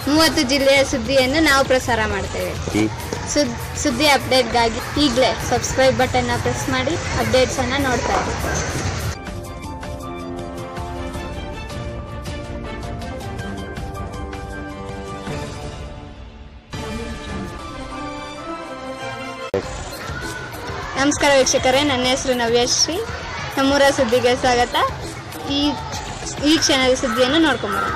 ಮೂವತ್ತು ಜಿಲ್ಲೆಯ ಸುದ್ದಿಯನ್ನು ನಾವು ಪ್ರಸಾರ ಮಾಡ್ತೇವೆ ಈ ಸುದ್ ಸುದ್ದಿ ಅಪ್ಡೇಟ್ಗಾಗಿ ಈಗಲೇ ಸಬ್ಸ್ಕ್ರೈಬ್ ಬಟನ್ನ ಪ್ರೆಸ್ ಮಾಡಿ ಅಪ್ಡೇಟ್ಸನ್ನು ನೋಡ್ತಾ ಇರಿ ನಮಸ್ಕಾರ ವೀಕ್ಷಕರೇ ನನ್ನ ಹೆಸರು ನವ್ಯಶ್ರೀ ನಮ್ಮೂರ ಸುದ್ದಿಗೆ ಸ್ವಾಗತ ಈ ಈ ಕ್ಷಣದ ಸುದ್ದಿಯನ್ನು ನೋಡ್ಕೊಂಬರೋಣ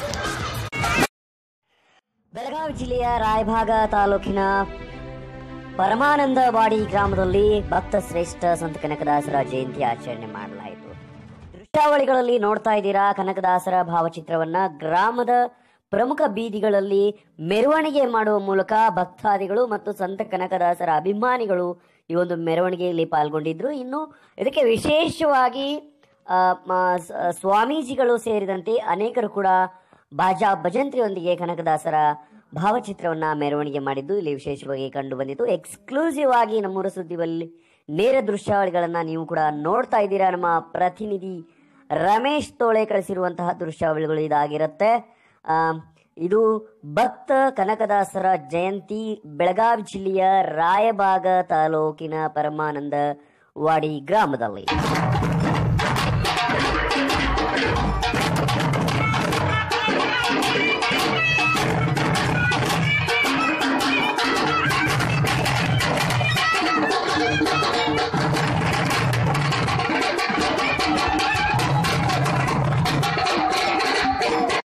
ಬೆಳಗಾವಿ ಜಿಲ್ಲೆಯ ರಾಯಭಾಗ ತಾಲೂಕಿನ ಪರಮಾನಂದವಾಡಿ ಗ್ರಾಮದಲ್ಲಿ ಭಕ್ತ ಶ್ರೇಷ್ಠ ಸಂತ ಕನಕದಾಸರ ಜಯಂತಿ ಆಚರಣೆ ಮಾಡಲಾಯಿತು ದೃಶ್ಯಾವಳಿಗಳಲ್ಲಿ ನೋಡ್ತಾ ಇದ್ದೀರಾ ಕನಕದಾಸರ ಭಾವಚಿತ್ರವನ್ನ ಗ್ರಾಮದ ಪ್ರಮುಖ ಬೀದಿಗಳಲ್ಲಿ ಮೆರವಣಿಗೆ ಮಾಡುವ ಮೂಲಕ ಭಕ್ತಾದಿಗಳು ಮತ್ತು ಸಂತ ಕನಕದಾಸರ ಅಭಿಮಾನಿಗಳು ಈ ಒಂದು ಮೆರವಣಿಗೆಯಲ್ಲಿ ಪಾಲ್ಗೊಂಡಿದ್ರು ಇನ್ನು ಇದಕ್ಕೆ ವಿಶೇಷವಾಗಿ ಆ, ಮ- ಸ- ಸ್ವಾಮೀಜಿಗಳು ಸೇರಿದಂತೆ ಅನೇಕರು ಕೂಡ ಬಾಜಾ ಭಜಂತ್ರಿಯೊಂದಿಗೆ ಕನಕದಾಸರ ಭಾವಚಿತ್ರವನ್ನ ಮೆರವಣಿಗೆ ಮಾಡಿದ್ದು ಇಲ್ಲಿ ವಿಶೇಷವಾಗಿ ಕಂಡು ಬಂದಿತ್ತು ಎಕ್ಸ್ಕ್ಲೂಸಿವ್ ಆಗಿ ನಮ್ಮೂರ ಸುದ್ದಿಯಲ್ಲಿ ನೇರ ದೃಶ್ಯಾವಳಿಗಳನ್ನ ನೀವು ಕೂಡ ನೋಡ್ತಾ ಇದ್ದೀರಾ ನಮ್ಮ ಪ್ರತಿನಿಧಿ ರಮೇಶ್ ತೋಳೆ ಕಳಿಸಿರುವಂತಹ ದೃಶ್ಯಾವಳಿಗಳು ಇದಾಗಿರುತ್ತೆ ಆ, ಇದು ಭಕ್ತ ಕನಕದಾಸರ ಜಯಂತಿ ಬೆಳಗಾವಿ ಜಿಲ್ಲೆಯ ರಾಯಬಾಗ ತಾಲೂಕಿನ ಪರಮಾನಂದ ವಾಡಿ ಗ್ರಾಮದಲ್ಲಿ